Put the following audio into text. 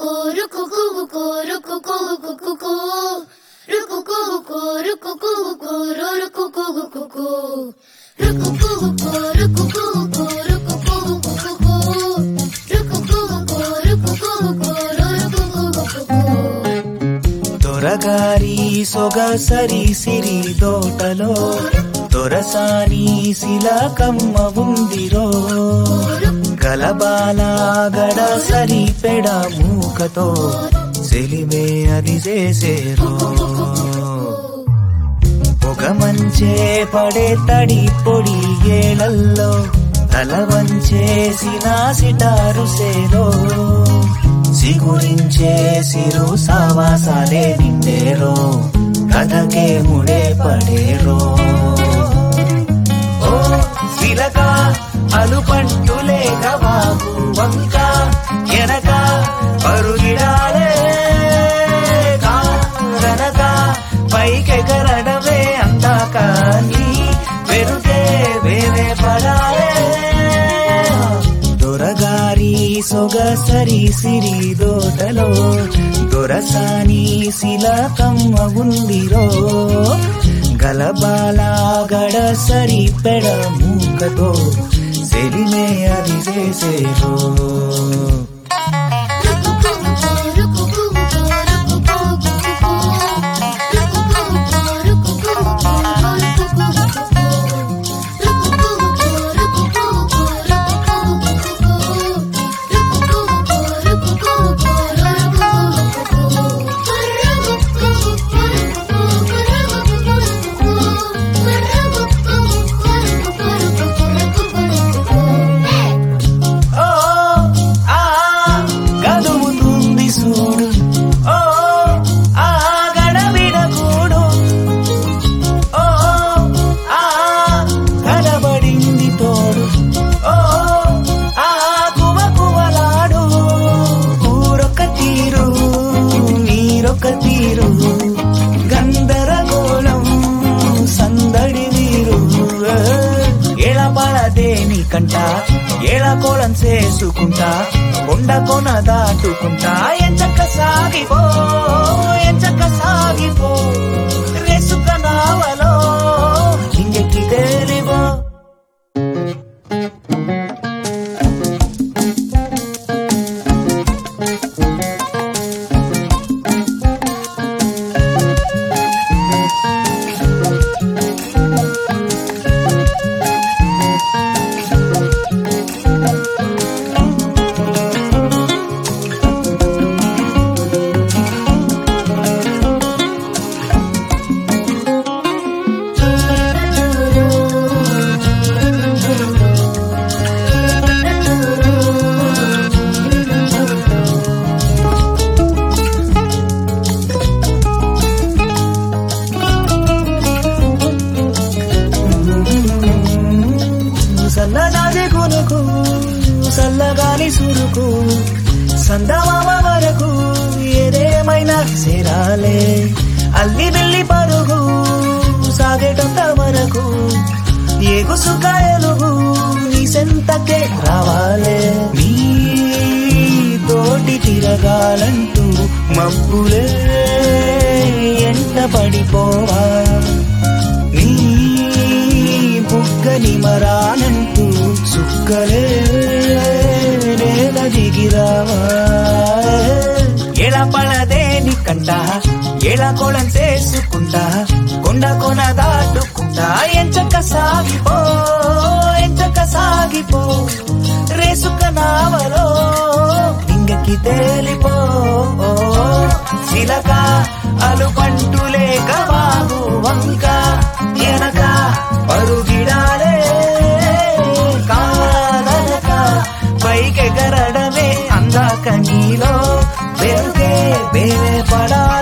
రుకుకు రుకుకు రుకుకు రుకుకు రుకుకు రుకుకు రుకుకు రుకుకు దొరగారి సొగసరి సిరి తోటలో దొరసాని శిలకమ్మ ఉందిరో గలబాల గడ సరి పెడ మూకతో సెలిమే అది చేసేరో ఒక మంచే పడే తడి పొడి ఏళల్లో తల వంచేసిన సిటారు సేరో సిగురించే సిరు సావాసాలే నిండేరో కథకే ముడే పడేరో ఓ శిలక అలుపంటు లేక బాబు వంక ఎనక పరుగిడాలే కారనక పైకెగరడమే అందాక నీ వెరుగే వేరే పడాలే దొరగారి సొగసరి సిరి దోటలో దొరసాని శిలకమ్మ ఉందిరో గలబాల గడ సరి పెడ మూకతో సెలిమే అది చేసేరో ఓ ఆ గదుముతుంది సూడు ఓ ఆ గడబిడకూడు ఓ ఆ కనబడింది తోడు ఓ ఆ కువ కువలాడు ఊరొక తీరు నీరొక తీరు గందరగోళం సందడి వీరు ఎళపడదేని కంట ఎళకోళం చేసుకుంటా కొండ కొన దాటుకుంటా ఎంచక్క సాగిపో ఎంచక్క సాగిపో రేసుక నావలో ఇంకెక్కి తేలివో సన్నదాది కొనుకు సల్లగాలి సురుకు సందమామ వరకు ఏదేమైనా సేరాలే అల్లి బిల్లి పరుగు సాగేటంత వరకు ఏగుసుక ఎలుగు నీ సెంతకే రావాలే నీ తోటి తిరగాలంటూ మబ్బులే ఎంట పడిపోవా నీ బుగ్గని మరానంటూ సుక్కలే నేల దిగిరావా ఎల పడదేని కంట ఎల కొళం చేసుకుంటా కొండ కొన దాటుకుంటా ఎంచక్క సాగిపో ఎంచక్క సాగిపో రేసుక నావలో ఇంగకి తేలిపో శిలక అలుపంటు లేక బాబు వంక ఎనక పరుగిడాలే కాదనక పైకెగరడమే అందాక నీలో వెరుగే వేరే పడా